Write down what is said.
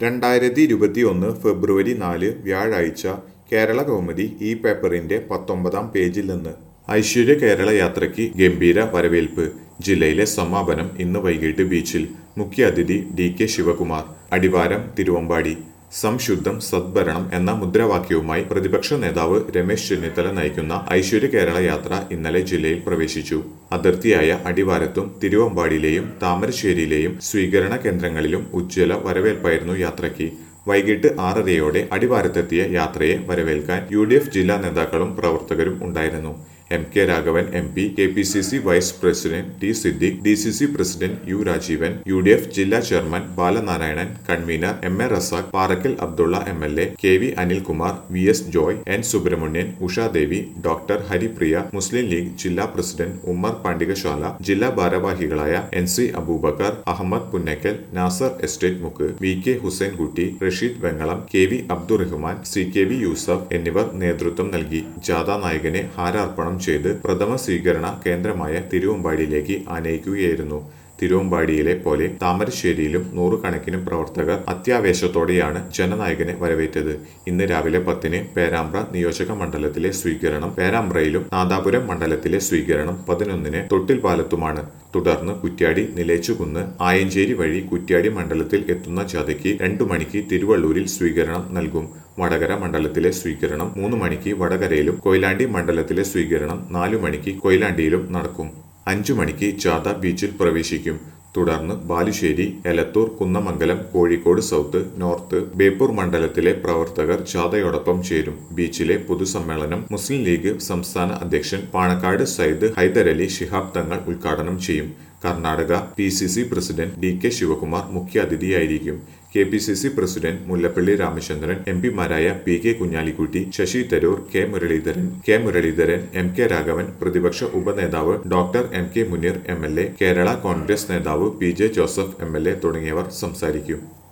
രണ്ടായിരത്തി ഇരുപത്തിയൊന്ന് ഫെബ്രുവരി നാല് വ്യാഴാഴ്ച കേരള കൗമുദി ഈ പേപ്പറിന്റെ പത്തൊമ്പതാം പേജിൽ നിന്ന് ഐശ്വര്യ കേരള യാത്രയ്ക്ക് ഗംഭീര വരവേൽപ്പ് ജില്ലയിലെ സമാപനം ഇന്ന് വൈകിട്ട് ബീച്ചിൽ മുഖ്യാതിഥി ഡി കെ ശിവകുമാർ അടിവാരം തിരുവമ്പാടി സംശുദ്ധം സദ്ഭരണം എന്ന മുദ്രാവാക്യവുമായി പ്രതിപക്ഷ നേതാവ് രമേശ് ചെന്നിത്തല നയിക്കുന്ന ഐശ്വര്യ കേരള യാത്ര ഇന്നലെ ജില്ലയിൽ പ്രവേശിച്ചു അതിർത്തിയായ അടിവാരത്തും തിരുവമ്പാടിയിലെയും താമരശ്ശേരിയിലെയും സ്വീകരണ കേന്ദ്രങ്ങളിലും ഉജ്ജ്വല വരവേൽപ്പായിരുന്നു യാത്രയ്ക്ക് വൈകിട്ട് ആറരയോടെ അടിവാരത്തെത്തിയ യാത്രയെ വരവേൽക്കാൻ യു ഡി എഫ് ജില്ലാ നേതാക്കളും പ്രവർത്തകരും ഉണ്ടായിരുന്നു M K Raghavan M P K P C C vice president T Siddique D C C president U Rajeevan U D F ജില്ലാ chairman Balanarayanan convener M A Razak Parakkal Abdulla M L A K V Anilkumar V S Joy N Subramanian Ushadevi doctor Haripriya Muslim League ജില്ലാ president Ummer Pandikasala ജില്ലാ ഭാരവാഹികളായ N C Aboobacker Ahammed Punnakkal Nasar estate മുക്ക് V K Hussainkutty Rasheed Vengalam K V Abdurahman C K V Yusuf എന്നിവർ നേതൃത്വം നൽകി ജാഥ നായകനെ ഹാരാർപ്പണം ചെയ്ത് പ്രഥമ സ്വീകരണ കേന്ദ്രമായ തിരുവമ്പാടിയിലേക്ക് ആനയിക്കുകയായിരുന്നു തിരുവമ്പാടിയിലെ പോലെ താമരശ്ശേരിയിലും നൂറുകണക്കിന് പ്രവർത്തകർ അത്യാവേശത്തോടെയാണ് ജനനായകനെ വരവേറ്റത് ഇന്ന് രാവിലെ പത്തിന് പേരാമ്പ്ര നിയോജക മണ്ഡലത്തിലെ സ്വീകരണം പേരാമ്പ്രയിലും നാദാപുരം മണ്ഡലത്തിലെ സ്വീകരണം പതിനൊന്നിന് തൊട്ടിൽപാലത്തുമാണ് തുടർന്ന് കുറ്റ്യാടി നിലേച്ചുകുന്ന് ആയഞ്ചേരി വഴി കുറ്റ്യാടി മണ്ഡലത്തിൽ എത്തുന്ന ജാഥയ്ക്ക് രണ്ടു മണിക്ക് തിരുവള്ളൂരിൽ സ്വീകരണം നൽകും വടകര മണ്ഡലത്തിലെ സ്വീകരണം മൂന്ന് മണിക്ക് വടകരയിലും കൊയിലാണ്ടി മണ്ഡലത്തിലെ സ്വീകരണം നാലു മണിക്ക് കൊയിലാണ്ടിയിലും നടക്കും അഞ്ചു മണിക്ക് ജാഥ ബീച്ചിൽ പ്രവേശിക്കും തുടർന്ന് ബാലുശ്ശേരി എലത്തൂർ കുന്നമംഗലം കോഴിക്കോട് സൗത്ത് നോർത്ത് ബേപ്പൂർ മണ്ഡലത്തിലെ പ്രവർത്തകർ ജാഥയോടൊപ്പം ചേരും ബീച്ചിലെ പൊതുസമ്മേളനം മുസ്ലിം ലീഗ് സംസ്ഥാന അധ്യക്ഷൻ പാണക്കാട് സയ്യിദ് ഹൈദരലി ശിഹാബ് തങ്ങൾ ഉദ്ഘാടനം ചെയ്യും Karnataka P C C president D K Shivakumar മുഖ്യാതിഥിയായിരിക്കും K P C C president Mullappally Ramachandran M പിമാരായ P K Kunhalikutty Shashi Tharoor K Muraleedharan K Muraleedharan M K Raghavan പ്രതിപക്ഷ ഉപനേതാവ് doctor M K Muneer M L A Kerala Congress നേതാവ് P J Joseph M L A തുടങ്ങിയവർ സംസാരിക്കും